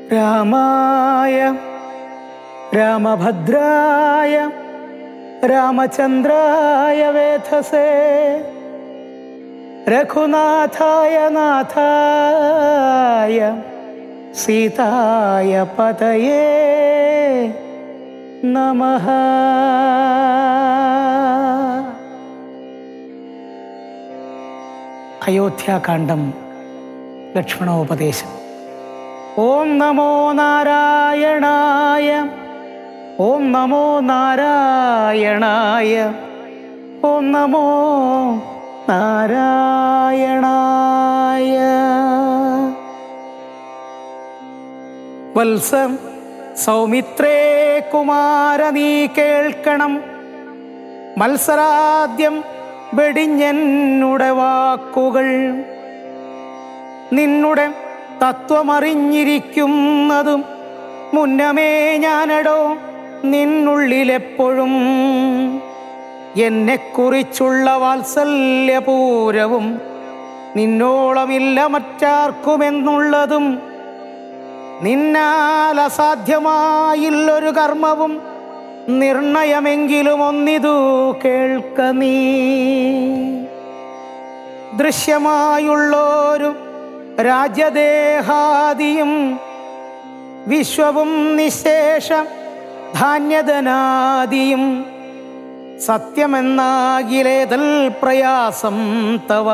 രാമായ രാമഭദ്രായ രാമചന്ദ്രായ വേധസേ രഘുനാഥായ നാഥായ സീതായ പതയേ നമഃ അയോധ്യാകാന്ഡം ലക്ഷ്മണോപദേശം ഓം നമോ നാരായണായ ഓം നമോ നാരായണായ ഓം നമോ നാരായണായ വത്സം സൗമിത്രേ കുമാര നീ കേൾക്കണം മത്സരാദ്യം വെടിഞ്ഞെന്നുടെ വാക്കുകൾ നിന്നുടെ തത്വമറിഞ്ഞിരിക്കുന്നതും മുന്നമേ ഞാനടോ നിന്നുള്ളിലെപ്പോഴും എന്നെക്കുറിച്ചുള്ള വാത്സല്യപൂരവും നിന്നോളമില്ല മറ്റാർക്കുമെന്നുള്ളതും നിന്നാൽ അസാധ്യമായില്ലൊരു കർമ്മവും നിർണയമെങ്കിലും ഒന്നിതു കേൾക്ക നീ ദൃശ്യമായുള്ളൊരു രാജ്യദേഹാദിയും വിശ്വവും നിശേഷ ധാന്യധനാദിയും സത്യമെന്നാകിലേതൽ പ്രയാസം തവ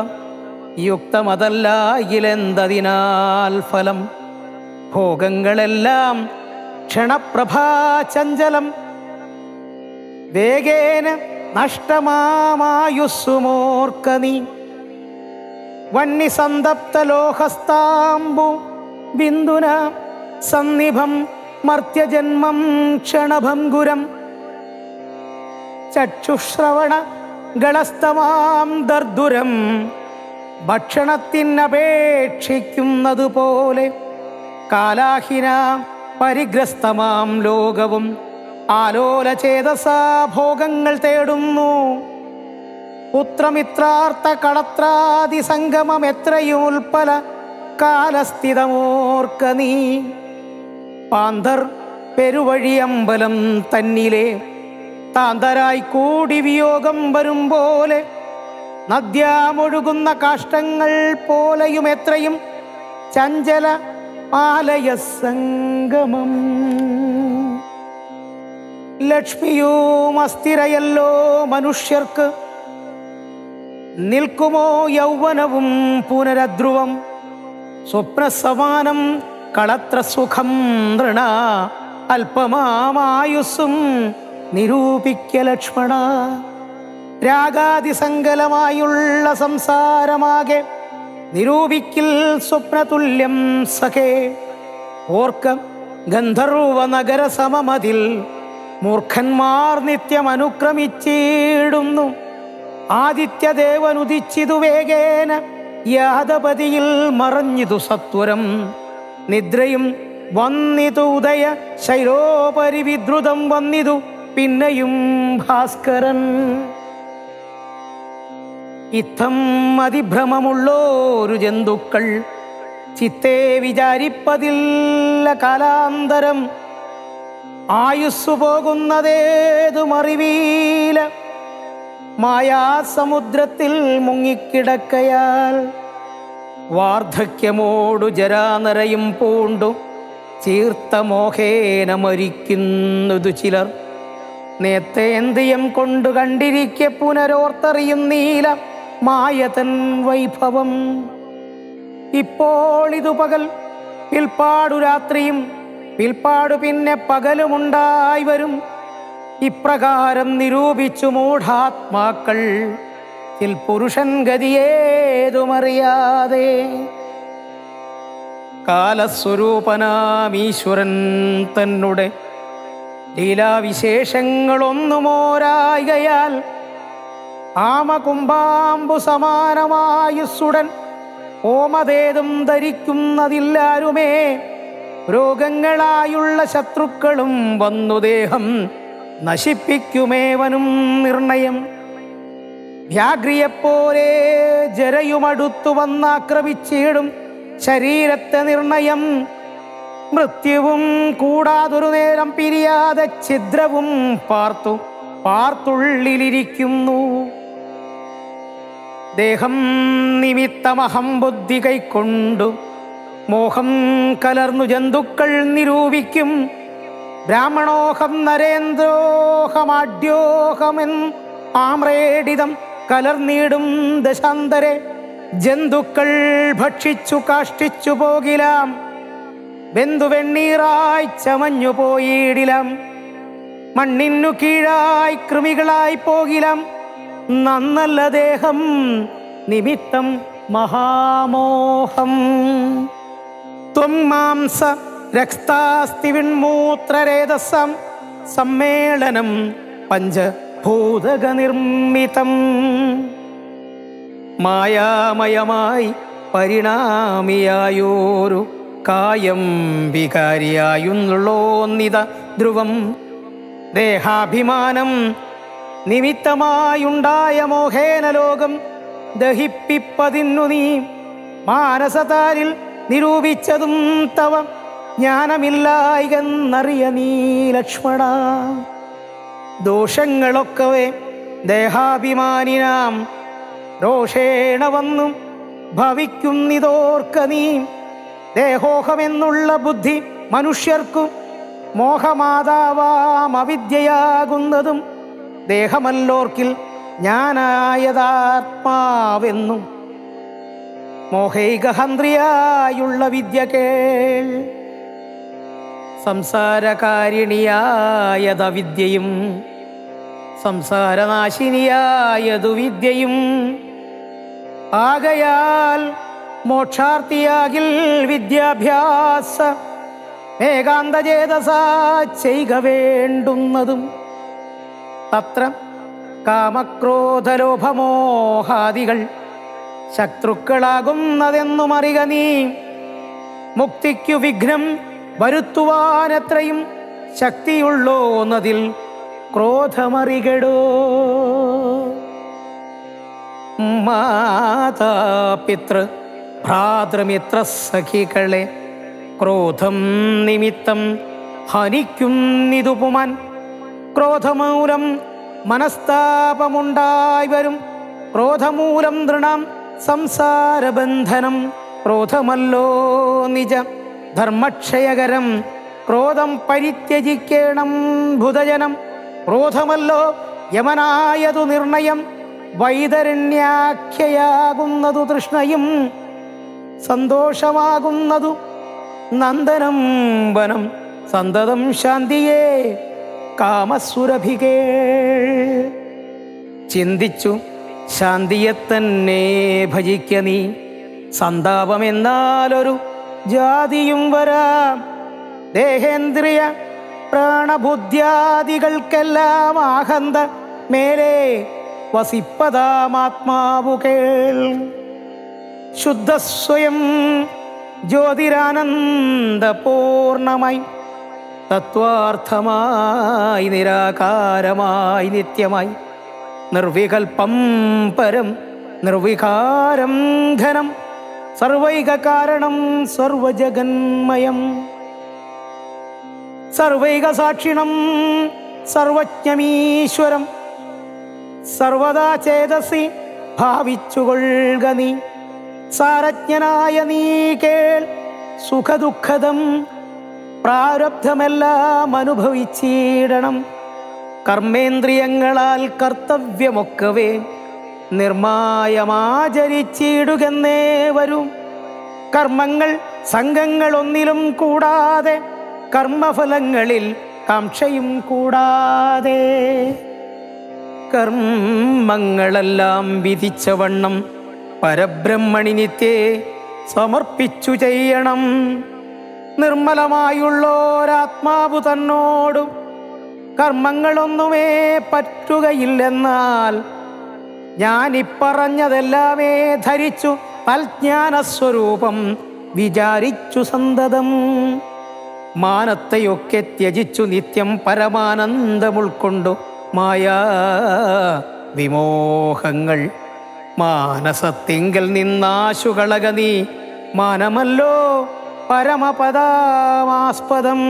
യുക്തമതല്ലാകിലെന്തതിനാൽ ഫലം ഭോഗങ്ങളെല്ലാം ക്ഷണപ്രഭാചഞ്ചലം വേഗേന നഷ്ടമാമായുസ്സുമോർക്ക നീ വന്യസന്തപ്തലോഹസ്താംബു ബിന്ദുന സന്നിഭം മർത്യജന്മം ക്ഷണഭംഗുരം ചക്ഷുശ്രവണ ഗളസ്തമാം ദർദുരം ഭക്ഷണത്തിനപേക്ഷിക്കുന്നതുപോലെ കാലാഹിന പരിഗ്രസ്തമാം ലോകവും ആലോലചേതസാ ഭോഗങ്ങൾ തേടുന്നു പുത്രമിത്രാർത്ഥ കളത്രാദി സംഗമം എത്രയും ഉൽപ്പല കാലസ്ഥിതമോർക്ക നീ പാന്തർ പെരുവഴിയമ്പലം തന്നിലെ താന്തരായി കൂടി വിയോഗം വരും പോലെ നദ്യാമൊഴുകുന്ന കാഷ്ടങ്ങൾ പോലെയും എത്രയും ചഞ്ചല ആലയ സംഗമം ലക്ഷ്മിയും അസ്ഥിരയല്ലോ മനുഷ്യർക്ക് നിൽക്കുമോ യൗവനവും പുനരധ്രുവം സ്വപ്നസമാനം കളത്ര സുഖം നൃണ അല്പമാമായുസ്സും നിരൂപിക്ക ലക്ഷ്മണ രാഗാതിസങ്കലമായുള്ള സംസാരമാകെ നിരൂപിക്കിൽ സ്വപ്നതുല്യം സഖേ ഓർക്ക ഗന്ധർവ നഗര സമമതിൽ മൂർഖന്മാർ നിത്യം അനുക്രമിച്ചിടുന്നു ആദിത്യദേവൻ ഉദിച്ചിതു വേഗേന യാദപതിയിൽ മറഞ്ഞിതു സത്വരം നിദ്രയും വന്നിതു ഉദയ ശൈലോപരി വിദ്രുതം വന്നിതു പിന്നെയും ഭാസ്കരൻ ഇത്തം അതിഭ്രമമുള്ളോരു ജന്തുക്കൾ ചിത്തെ വിചാരിപ്പതില്ല കാലാന്തരം ആയുസ്സു പോകുന്നതേതുമറിവീല മായാസമുദ്രത്തിൽ മുങ്ങിക്കിടക്കയാൽ വാർദ്ധക്യമോടു ജരാനരയും പൂണ്ടു ചീർത്ത മോഹേന മരിക്കുന്നതു ചിലർ നേത്തേന്തിയം കൊണ്ടു കണ്ടിരിക്കെ പുനരോർത്തറിയും നീല മായതൻ വൈഭവം ഇപ്പോൾ ഇതു പകൽ പിൽപ്പാടു രാത്രിയും പിൽപ്പാടു പിന്നെ പകലുമുണ്ടായി വരും ഇപ്രകാരം നിരൂപിച്ചു മൂഢാത്മാക്കൾ ചിൽ പുരുഷൻ ഗതിയേതുമറിയാതെ കാലസ്വരൂപനാമീശ്വരൻ തന്നെ ലീലാവിശേഷങ്ങളൊന്നുമോരായികയാൽ ആമകുംഭാമ്പു സമാനമായുസ്സുടൻ ഓമതേതും ധരിക്കുന്നതില്ലാരുമേ രോഗങ്ങളായുള്ള ശത്രുക്കളും വന്നു ദേഹം നശിപ്പിക്കുമേവനും നിർണയം വ്യാഘ്രിയെപ്പോലെ ജരയുമടുത്തു വന്നാക്രമിച്ചിടും ശരീരത്തെ നിർണയം മൃത്യുവും കൂടാതൊരു നേരം പിരിയാതെ ഛിദ്രവും പാർത്തു പാർത്തുള്ളിലിരിക്കുന്നു ദേഹം നിമിത്തമഹം ബുദ്ധി കൈക്കൊണ്ടു മോഹം കലർന്നു ജന്തുക്കൾ നിരൂപിക്കും ബ്രാഹ്മണോഹം നരേന്ദ്രോഹമാഡ്യോഹമെൻ ആമ്രേഡിതം കലർന്നിടും ദശാന്തരെ ജന്തുക്കൾ ഭക്ഷിച്ചു കാഷ്ടിച്ചു പോകിലാം ബന്ധുവെണ്ണീറായി ചമഞ്ഞു പോയിടിലാം മണ്ണിനു കീഴായി കൃമികളായി പോകിലാം നന്നല്ല ദേഹം നിമിത്തം മഹാമോഹം ത്വം മാംസ രക്താസ്തി വിൺമൂത്രരേതസം സമ്മേളനം പഞ്ചഭൂതക നിർമ്മിതം മായാമയമായി പരിണാമിയായോരു കായം വികാരിയായുന്നുള്ളോന്നിത ധ്രുവം ദേഹാഭിമാനം നിമിത്തമായുണ്ടായ മോഹേന ലോകം ദഹിപ്പിപ്പതിന്നു നീ മാനസതാരിൽ നിരൂപിച്ചതും തവ ജ്ഞാനമില്ലായികെന്നറിയ നീ ലക്ഷ്മണ ദോഷങ്ങളൊക്കവേ ദേഹാഭിമാനിനാം രോഷേണ വന്നു ഭവിക്കുന്നിതോർക്ക നീ ദേഹോഹമെന്നുള്ള ബുദ്ധി മനുഷ്യർക്കു മോഹമാതാവാം അവിദ്യയാകുന്നതും ദേഹമല്ലോർക്കിൽ ഞാനായതാത്മാവെന്നും മോഹൈകഹന്ത്രിയായുള്ള വിദ്യ കേൾ സംസാരകാരിണിയായത വിദ്യയും സംസാരനാശിനിയായതു വിദ്യയും ആകയാൽ മോക്ഷാർത്ഥിയാകിൽ വിദ്യാഭ്യാസ ഏകാന്തചേതസ ചെയ്യുക വേണ്ടുന്നതും തത്ര കാമക്രോധലോഭമോഹാദികൾ ശത്രുക്കളാകുന്നതെന്നും അറിക നീ മുക്തിക്കു വിഘ്നം വരുത്തുവാനെത്രയും ശക്തിയുള്ളോന്നതിൽ ക്രോധമറികടോ മാതാപിതൃ ഭ്രാതൃമിത്ര സഖികളെ ക്രോധം നിമിത്തം ഹനിക്കുന്നിതുപുമാൻ ക്രോധമൂലം മനസ്താപമുണ്ടായി വരും ക്രോധമൂലം ദൃഢം സംസാരബന്ധനം ക്രോധമല്ലോ നിജ ധർമ്മക്ഷയകരം ക്രോധം പരിത്യജിക്കേണം ഭുതജനം ക്രോധമല്ലോ യമനായതു നിർണയം വൈതരണ്യാഖ്യയാകുന്നതു തൃഷ്ണയും സന്തോഷമാകുന്നതു നന്ദനം വനം സന്തതം ശാന്തിയേ കാമസുരഭികേ ചിന്തിച്ചു ശാന്തിയെ തന്നെ ഭജിക്ക നീ സന്താപമെന്നാലൊരു ജാതിയും വരാം ദേഹേന്ദ്രിയ പ്രാണബുദ്ധ്യാദികൾക്കെല്ലാം ആഹന്ത മേലെ വസിപ്പതാമാത്മാവു കേൾ ശുദ്ധസ്വയം ജ്യോതിരാനന്ദപൂർണമായി തത്വാർത്ഥമായി നിരാകാരമായി നിത്യമായി നിർവികൽപ്പം പരം നിർവികാരം ഘനം സർവൈക കാരണം സർവജഗന്മയം സർവൈക സാക്ഷിണം സർവജ്ഞമീശ്വരം സർവദാ ചേതസി ഭാവിച്ചുകൊള്ളുക നീ സാരജ്ഞനായ നീ കേൾ സുഖദുഃഖദം പ്രാരബ്ധമെല്ലാം അനുഭവിച്ചിടണം കർമ്മേന്ദ്രിയങ്ങളാൽ കർത്തവ്യമൊക്കവേ നിർമായമാചരിച്ചിടുകെന്നേ വരും കർമ്മങ്ങൾ സംഘങ്ങൾ ഒന്നിലും കൂടാതെ കർമ്മഫലങ്ങളിൽ കാംക്ഷയും കൂടാതെ കർമ്മങ്ങളെല്ലാം വിധിച്ച വണ്ണം പരബ്രഹ്മണിനിത്യേ സമർപ്പിച്ചു ചെയ്യണം നിർമ്മലമായുള്ളോരാത്മാവു തന്നോടും കർമ്മങ്ങളൊന്നുമേ പറ്റുകയില്ലെന്നാൽ ഞാനിപ്പറഞ്ഞതെല്ലാമേ ധരിച്ചു തൽജ്ഞാനസ്വരൂപം വിചാരിച്ചു സന്തതം മാനത്തെയൊക്കെ ത്യജിച്ചു നിത്യം പരമാനന്ദമുൾക്കൊണ്ടു മായാ വിമോഹങ്ങൾ മാനസത്തിങ്കൽ നിന്നാശുകളക നീ മാനമല്ലോ പരമപദമാസ്പദം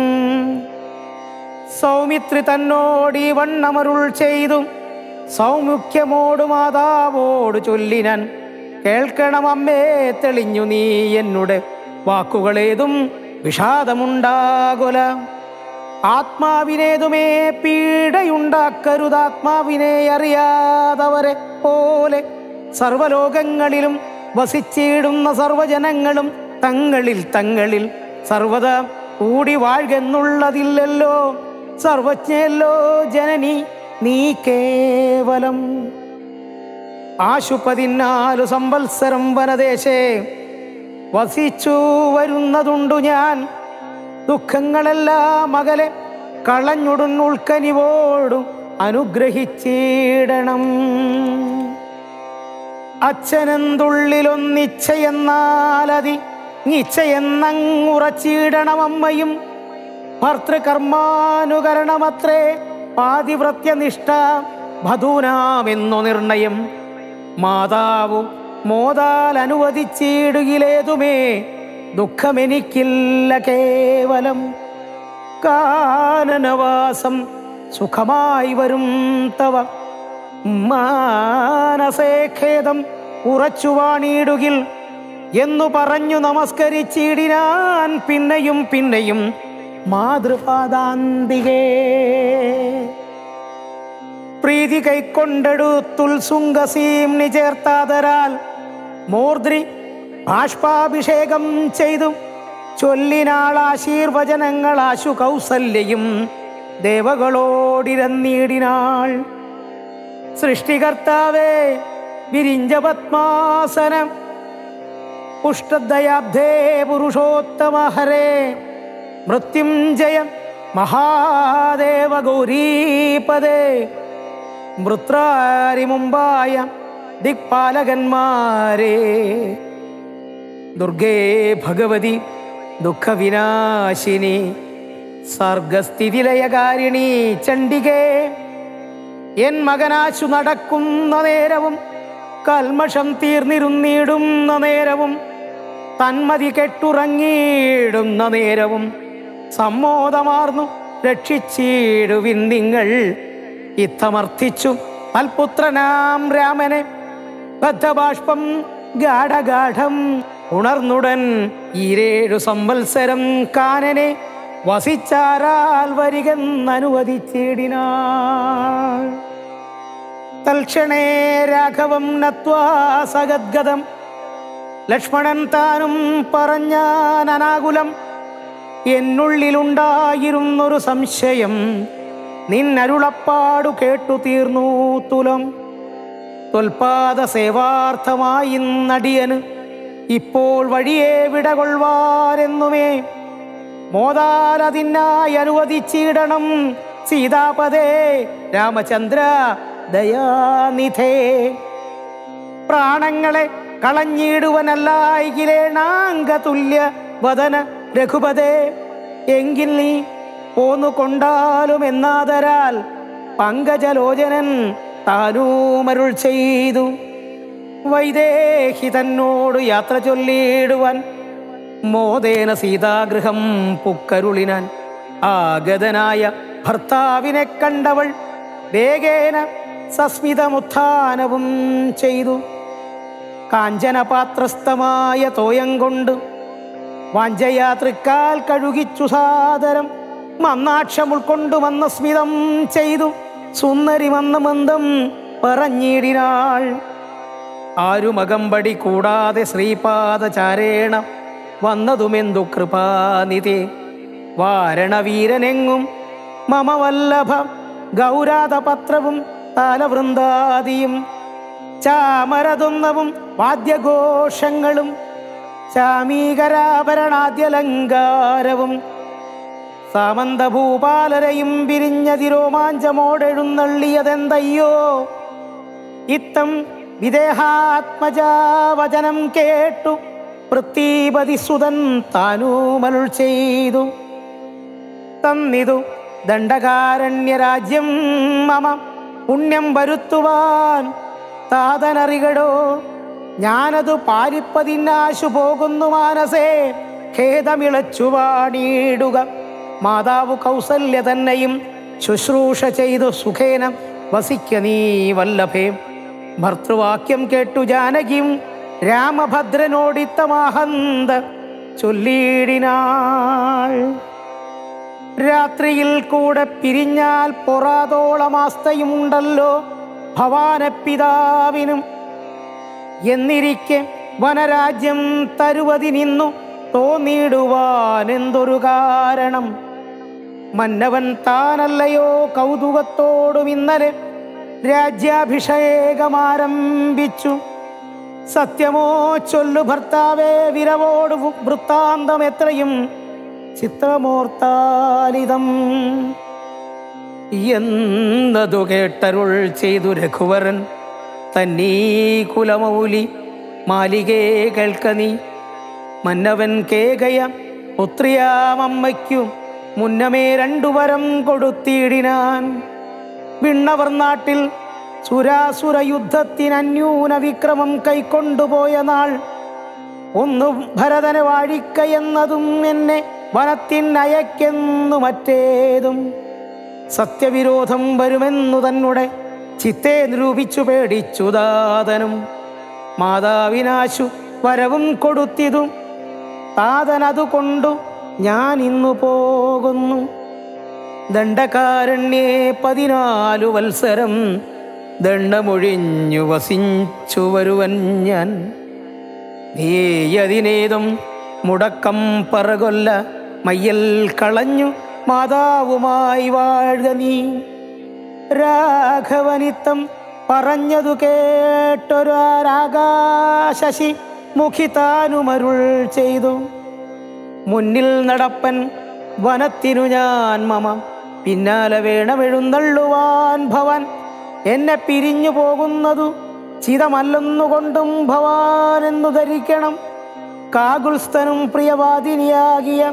സൗമിത്രി തന്നോട് ഈ വണ്ണമരുൾ ചെയ്തു സൗമുഖ്യമോട് മാതാവോട് ചൊല്ലിനൻ കേൾക്കണം അമ്മേ തെളിഞ്ഞു നീ എന്നുടെ വാക്കുകളേതും വിഷാദമുണ്ടാകുല ആത്മാവിനേതുമേ പീഡയുണ്ടാക്കരുതാത്മാവിനെ അറിയാതവരെ പോലെ സർവലോകങ്ങളിലും വസിച്ചിടുന്ന സർവജനങ്ങളും തങ്ങളിൽ തങ്ങളിൽ സർവത കൂടി വാഴ്കെന്നുള്ളതില്ലല്ലോ സർവജ്ഞയല്ലോ ജനനി നീ കേവലം ആശു പതിനാലു സംവത്സരം വനദേശേ വസിച്ചു വരുന്നതുണ്ടു ഞാൻ ദുഃഖങ്ങളെല്ലാം മകലെ കളഞ്ഞുടുൻ ഉൾക്കനിവോടും അനുഗ്രഹിച്ചിടണം അച്ഛനെന്തുള്ളിലൊന്നിച്ഛയെന്നാലതി നിശ്ചയെന്നങ്ങുറച്ചിടണം അമ്മയും ഭർത്തൃകർമാനുകരണമത്രേ പാതിവ്രത്യനിഷ്ഠ വധൂനാമെന്നു നിർണയം മാതാവു മോതാൽ അനുവദിച്ചിടുകിലേതുമേ ദുഃഖമെനിക്കില്ല കേവലം കാനനവാസം സുഖമായി വരും തവ മാനസേ ഖേദം ഉറച്ചു വാണിടുകിൽ എന്നു പറഞ്ഞു നമസ്കരിച്ചിടിനാൻ പിന്നെയും പിന്നെയും മാതൃപാദാന്തികേ പ്രീതി കൈക്കൊണ്ടെടുത്തുൽ സുങ്കസീം ചേർത്താതരാൽ മൂർദ്രി ബാഷ്പാഭിഷേകം ചെയ്തു ചൊല്ലിനാൾ ആശീർവചനങ്ങൾ ആശു കൗസല്യയും ദേവകളോടിരന്നീടിനാൾ സൃഷ്ടികർത്താവേ വിരിഞ്ച പത്മാസനം പുഷ്ടദയാബ്ധേ പുരുഷോത്തമ ഹരേ മൃത്യുഞ്ജയ മഹാദേവ ഗൗരീപദേ മൃത്രാരി മുമ്പായ ദിക്പാലകന്മാരെ ദുർഗേ ഭഗവതി ദുഃഖവിനാശിനി സർഗസ്ഥിതിലയകാരിണി ചണ്ഡികേ എൻ മകനാശു നടക്കുന്ന നേരവും കൽമഷം തീർന്നിരുന്നിടുന്ന നേരവും തന്മതി കെട്ടുറങ്ങിയിടുന്ന നേരവും സമ്മോദമാർന്നു രക്ഷിച്ചിടുവിൻ നിങ്ങൾ ഇത്തമർത്ഥിച്ചു അൽപുത്രനാം രാമനെ ബദ്ധബാഷ്പം ഗാഠഗാഠം ഉണർന്നുടൻ ഈരേഴു സംവത്സരം കാനനെ വസിച്ചാരാൽ വരികെന്നനുവദിച്ചിടിനാൾ തൽക്ഷണേ രാഘവം നത്വാ സഗദ്ഗതം ലക്ഷ്മണൻ താനും പറഞ്ഞാൻ അനാകുലം എന്നുള്ളിലുണ്ടായിരുന്നൊരു സംശയം നിന്നരുളപ്പാടു കേട്ടു തീർന്നു തുലം തൊൽപാദ സേവാർത്ഥമായി നടിയന് ഇപ്പോൾ വഴിയെ വിടകൊള്ളുവാരെന്നുമേ മോതാലതിനായി അനുവദിച്ചിടണം സീതാപദേ രാമചന്ദ്ര ദയാനിധേ പ്രാണങ്ങളെ കളഞ്ഞിടുവനല്ലായികിലേണാങ്ക തുല്യ വദന രഘുപതേ എങ്കിൽ നീ പോന്നു കൊണ്ടാലും എന്നാതരാൽ പങ്കജലോചനൻ താനൂമരുൾ ചെയ്തു വൈദേഹി തന്നോട് യാത്ര ചൊല്ലിയിടുവാൻ മോദേന സീതാഗൃഹം പുക്കരുളിനാൻ ആഗതനായ ഭർത്താവിനെ കണ്ടവൾ വേഗേന സസ്മിതമുത്ഥാനവും ചെയ്തു കാഞ്ചനപാത്രസ്ഥമായ തോയം കൊണ്ട് വാഞ്ചയാത്രിക്കാൽ കഴുകിച്ചു സാദരം മന്നാക്ഷം ഉൾക്കൊണ്ടു വന്ന സ്മിതം ചെയ്തു സുന്ദരി വന്ന മന്ദം പറഞ്ഞിടിനാൾ ആരുമകമ്പടി കൂടാതെ ശ്രീപാദചാരേണ വന്നതുമെന്തു കൃപാനിധി വാരണവീരനെങ്ങും മമ വല്ലഭ ഗൗരാതപത്രവും താലവൃന്ദാദിയും ചാമരതുന്നവും വാദ്യഘോഷങ്ങളും ചാമീകരാഭരണാദ്യലങ്കാരവും സാമന്തഭൂപാലരയും പിരിഞ്ഞതിരോമാഞ്ചമോടെഴുന്നള്ളിയതെന്തയ്യോ ഇത്തം വിദേഹാത്മജാവചനം കേട്ടു പൃഥ്വീപതി സുതൻ താനൂമരുൾ ചെയ്തു തന്നിതു ദണ്ഡകാരണ്യരാജ്യം മമ പുണ്യം വരുത്തുവാൻ താതനറികടോ ഞാനതു പാലിപ്പതിനാശു പോകുന്നു മാനസേ ഖേദമിളച്ചു വാണിയിടുക മാതാവ് കൗസല്യ തന്നെയും ശുശ്രൂഷ ചെയ്തു സുഖേന വസിക്ക നീ വല്ലഭേ ഭർത്തൃവാക്യം കേട്ടു ജാനകിയും രാമഭദ്രനോടിത്തമാഹന്ത ചൊല്ലിയിടിനാൾ രാത്രിയിൽ കൂടെ പിരിഞ്ഞാൽ പൊറാതോളമാസ്തയുമുണ്ടല്ലോ ഭവാനപിതാവിനും എന്നിരിക്കെ വനരാജ്യം തരുവതി നിന്നു തോന്നിയിടുവാൻ എന്തൊരു കാരണം മന്നവൻ താനല്ലയോ കൗതുകത്തോടും ഇന്നലെ രാജ്യാഭിഷേകമാരംഭിച്ചു സത്യമോ ചൊല്ലു ഭർത്താവേ വിരവോട് വു- വൃത്താന്തം എത്രയും ചിത്രമോർത്താലിതം എന്നതു കേട്ടരുൾ ചെയ്തു രഘുവരൻ തന്നീ കുലമൗലി മാലികേ കേൾക്ക നീ മന്നവൻ കേകയ പുത്രിയാമമ്മയ്ക്കു മുന്നമേ രണ്ടു വരം കൊടുത്തിടിനാൻ വിണ്ണവർ നാട്ടിൽ സുരാസുര യുദ്ധത്തിന് അന്യൂന വിക്രമം കൈക്കൊണ്ടുപോയ നാൾ ഒന്നു ഭരതനെ വാഴിക്കയെന്നതും എന്നെ വനത്തിനയക്കെന്നു മറ്റേതും സത്യവിരോധം വരുമെന്നു തന്നെ ചിത്തെ നിരൂപിച്ചു പേടിച്ചു ദാതനും മാതാവിനാശു വരവും കൊടുത്തിതും താതനതു കൊണ്ടു ഞാൻ ഇന്നു പോകുന്നു ദണ്ഡകാരണ്യേ പതിനാലു വത്സരം ദണ്ഡമൊഴിഞ്ഞു വസിച്ചു വരുവൻ ഞാൻ നീയതിനേതും മുടക്കം പറകൊല്ല മയ്യൽ കളഞ്ഞു മാതാവുമായി വാഴുക നീ രാഘവനിത്തം പറഞ്ഞതു കേട്ടൊരാകാശി മുഖി താനുമരുൾ ചെയ്തു മുന്നിൽ നടപ്പൻ വനത്തിനു ഞാൻ മമ പിന്നാലെ വേണമെഴുന്നള്ളുവാൻ ഭവൻ എന്നെ പിരിഞ്ഞു പോകുന്നതു ചിതമല്ലെന്നുകൊണ്ടും ഭവാൻ എന്നു ധരിക്കണം കാകുൽസ്ഥനും പ്രിയവാദിനിയാകിയ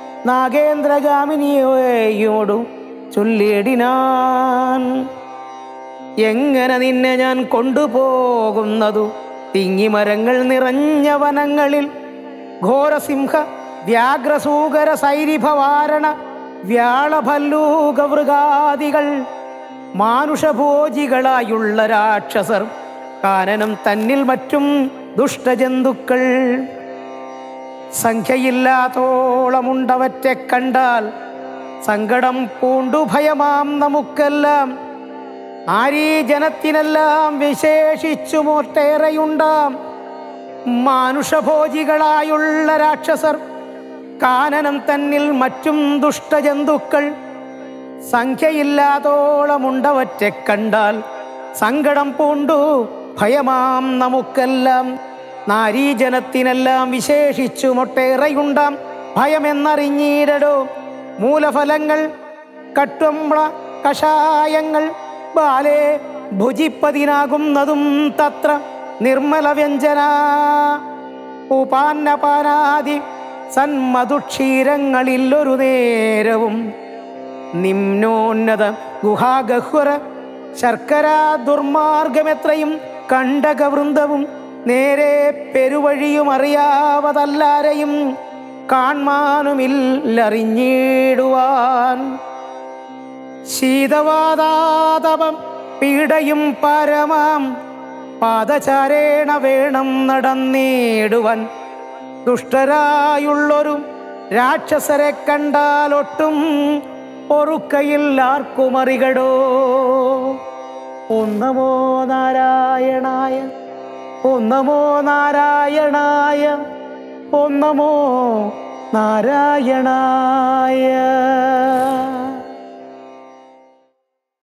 നാഗേന്ദ്രഗാമിനിയോയോടു ചൊല്ലിയിടിനാൻ എങ്ങനെ നിന്നെ ഞാൻ കൊണ്ടുപോകുന്നതു തിങ്ങിമരങ്ങൾ നിറഞ്ഞ വനങ്ങളിൽ ഘോരസിംഹ വ്യാഘ്രസൂകര സൈരിഭവാരണ വ്യാളഭല്ലൂകവൃഗാദികൾ മാനുഷഭോജികളായുള്ള രാക്ഷസർ കാനനം തന്നിൽ മറ്റും ദുഷ്ടജന്തുക്കൾ സംഖ്യയില്ലാത്തോളമുണ്ടവറ്റെ കണ്ടാൽ സങ്കടം പൂണ്ടു ഭയമാം നമുക്കെല്ലാം ആരീ ജനത്തിനെല്ലാം വിശേഷിച്ചുമൊട്ടേറെയുണ്ടാം മാനുഷഭോജികളായുള്ള രാക്ഷസർ കാനനം തന്നിൽ മറ്റും ദുഷ്ടജന്തുക്കൾ സംഖ്യയില്ലാതോളമുണ്ടവറ്റെ കണ്ടാൽ സങ്കടം പൂണ്ടു ഭയമാം നമുക്കെല്ലാം നാരീജനത്തിനെല്ലാം വിശേഷിച്ചുമൊട്ടേറെയുണ്ടാം ഭയമെന്നറിഞ്ഞീരടോ മൂലഫലങ്ങൾ കട്ടുമ്പള കഷായങ്ങൾ ബാലെ ഭുജിപ്പതിനാകുന്നതും തത്ര നിർമ്മല വ്യഞ്ജന ഉപാന്നപാനാദി സന്മധുക്ഷീരങ്ങളില്ലൊരു നേരവും നിമ്നോന്നത ഗുഹാഗഹ്വര ശർക്കര ദുർമാർഗമെത്രയും കണ്ടകവൃന്ദവും നേരെ പെരുവഴിയും അറിയാവതല്ലാരെയും കാണാനുമില്ലറിഞ്ഞിടുവാൻ ശീതവാതാതപം പീഡയും പരമാം പാദചാരേണ വേണം നടന്നിടുവാൻ ദുഷ്ടരായുള്ളൊരു രാക്ഷസരെ കണ്ടാലൊട്ടും പൊറുക്കയിൽ ആർക്കും അറികടോ ഒന്നമോ നാരായണായ ഒന്നമോ നാരായണായ ഒന്നമോ നാരായണായ